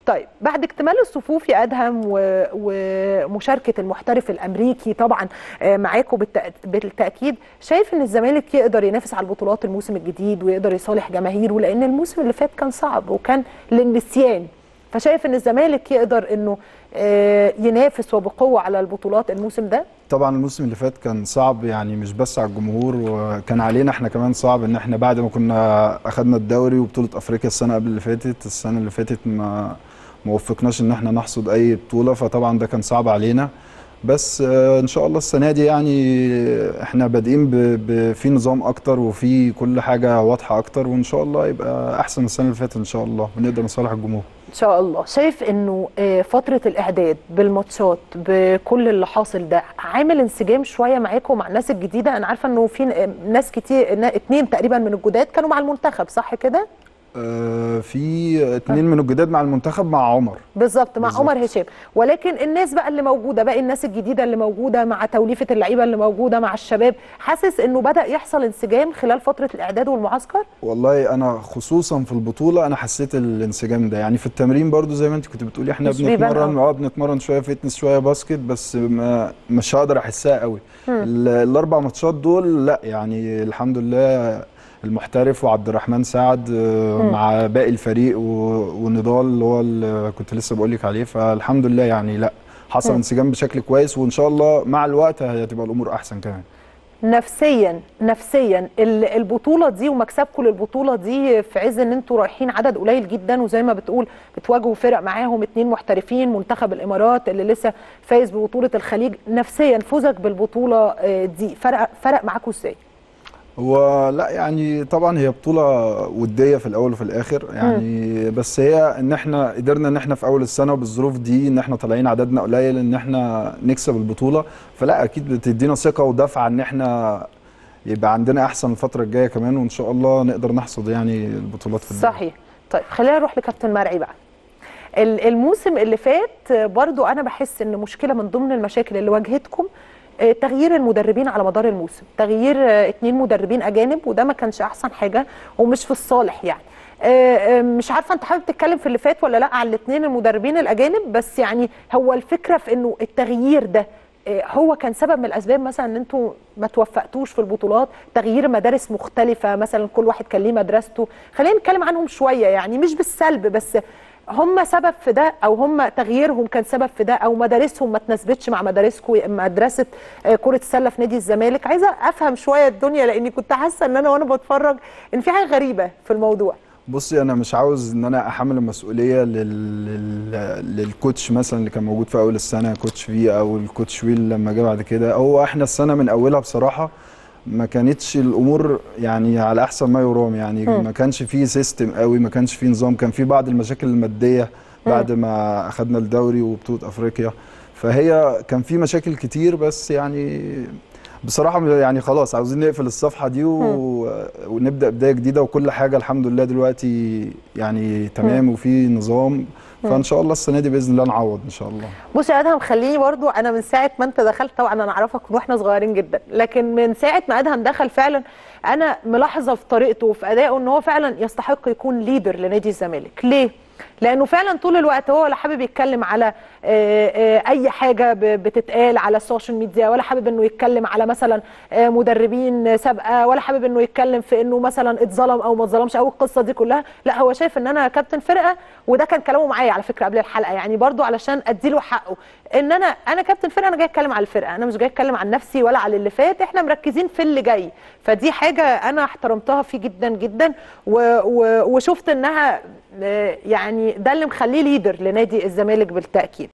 طيب بعد اكتمال الصفوف يا ادهم و- ومشاركه المحترف الامريكي طبعا آه، معاكم بالتأ- بالتاكيد شايف ان الزمالك يقدر ينافس على البطولات الموسم الجديد ويقدر يصالح جماهيره لان الموسم اللي فات كان صعب وكان للنسيان فشايف ان الزمالك يقدر انه آه، ينافس وبقوه على البطولات الموسم ده طبعا الموسم اللي فات كان صعب يعني مش بس على الجمهور وكان علينا احنا كمان صعب ان احنا بعد ما كنا اخدنا الدوري وبطوله افريقيا السنه قبل اللي فاتت السنه اللي فاتت ما ما وفقناش ان احنا نحصد اي بطوله فطبعا ده كان صعب علينا بس آه، ان شاء الله السنه دي يعني احنا بادئين ب- ب- في نظام اكتر وفي كل حاجه واضحه اكتر وان شاء الله يبقى احسن من السنه اللي فاتت ان شاء الله ونقدر نصالح الجمهور ان شاء الله شايف انه آه، فتره الاعداد بالماتشات بكل اللي حاصل ده عامل انسجام شويه معاكم مع الناس الجديده انا عارفه انه في آه، ناس كتير نا- اتنين تقريبا من الجداد كانوا مع المنتخب صح كده آه، في اتنين من الجداد مع المنتخب مع عمر بالظبط مع بالظبط. عمر هشام ولكن الناس بقى اللي موجوده باقي الناس الجديده اللي موجوده مع توليفه اللعيبه اللي موجوده مع الشباب حاسس انه بدا يحصل انسجام خلال فتره الاعداد والمعسكر والله انا خصوصا في البطوله انا حسيت الانسجام ده يعني في التمرين برضو زي ما انت كنت بتقولي احنا مش بيبان بنتمرن أوي. اه بنتمرن شويه فتنس شويه باسكت بس ما مش هقدر احسها قوي ال- الاربع ماتشات دول لا يعني الحمد لله المحترف وعبد الرحمن سعد آه، مع باقي الفريق و- ونضال اللي هو اللي كنت لسه بقول لك عليه فالحمد لله يعني لا حصل مم. انسجام بشكل كويس وان شاء الله مع الوقت هتبقى الامور احسن كمان نفسيا نفسيا ال- البطوله دي ومكسبكم للبطوله دي في عز ان انتوا رايحين عدد قليل جدا وزي ما بتقول بتواجهوا فرق معاهم اتنين محترفين منتخب الامارات اللي لسه فايز ببطوله الخليج نفسيا فوزك بالبطوله آه، دي فرق فرق معاكم ازاي؟ هو لا يعني طبعا هي بطولة ودية في الأول وفي الآخر يعني بس هي إن إحنا قدرنا إن إحنا في أول السنة وبالظروف دي إن إحنا طالعين عددنا قليل إن إحنا نكسب البطولة فلا أكيد بتدينا ثقة ودفعة إن إحنا يبقى عندنا أحسن الفترة الجاية كمان وإن شاء الله نقدر نحصد يعني البطولات في الدوري. صحيح طيب خلينا نروح لكابتن مرعي بقى ال- الموسم اللي فات آه، برضو انا بحس ان مشكله من ضمن المشاكل اللي واجهتكم آه، تغيير المدربين على مدار الموسم تغيير آه، اتنين مدربين اجانب وده ما كانش احسن حاجه ومش في الصالح يعني آه، آه، مش عارفه انت حابب تتكلم في اللي فات ولا لا على الاثنين المدربين الاجانب بس يعني هو الفكره في انه التغيير ده آه، هو كان سبب من الاسباب مثلا ان انتوا ما توفقتوش في البطولات تغيير مدارس مختلفه مثلا كل واحد كان ليه مدرسته خلينا نتكلم عنهم شويه يعني مش بالسلب بس هم سبب في ده او هم تغييرهم كان سبب في ده او مدارسهم ما تناسبتش مع مدارسكم مدرسه آه، كره السله في نادي الزمالك عايزه افهم شويه الدنيا لاني كنت حاسه ان انا وانا بتفرج ان في حاجه غريبه في الموضوع بصي انا مش عاوز ان انا احمل المسؤوليه لل... لل... للكوتش مثلا اللي كان موجود في اول السنه كوتش في او الكوتش ويل لما جه بعد كده هو احنا السنه من اولها بصراحه ما كانتش الامور يعني على احسن ما يرام يعني مم. ما كانش فيه سيستم قوي ما كانش فيه نظام كان في بعض المشاكل الماديه بعد ما اخدنا الدوري وبطوله افريقيا فهي كان في مشاكل كتير بس يعني بصراحه يعني خلاص عاوزين نقفل الصفحه دي و... ونبدا بدايه جديده وكل حاجه الحمد لله دلوقتي يعني تمام وفي نظام فان شاء الله السنه دي باذن الله نعوض ان شاء الله بص يا ادهم خليني برضو انا من ساعه ما انت دخلت طبعا انا اعرفك من واحنا صغيرين جدا لكن من ساعه ما ادهم دخل فعلا انا ملاحظه في طريقته وفي ادائه ان هو فعلا يستحق يكون ليدر لنادي الزمالك ليه لانه فعلا طول الوقت هو ولا حابب يتكلم على آه، آه، اي حاجه ب- بتتقال على السوشيال ميديا ولا حابب انه يتكلم على مثلا آه، مدربين سابقه ولا حابب انه يتكلم في انه مثلا اتظلم او ما اتظلمش او القصه دي كلها لا هو شايف ان انا كابتن فرقه وده كان كلامه معايا على فكره قبل الحلقه يعني برضو علشان اديله حقه ان انا انا كابتن فرقه انا جاي اتكلم على الفرقه انا مش جاي اتكلم عن نفسي ولا على اللي فات احنا مركزين في اللي جاي فدي حاجه انا احترمتها فيه جدا جدا و و وشفت انها آه، يعني ده اللي مخليه ليدر لنادي الزمالك بالتاكيد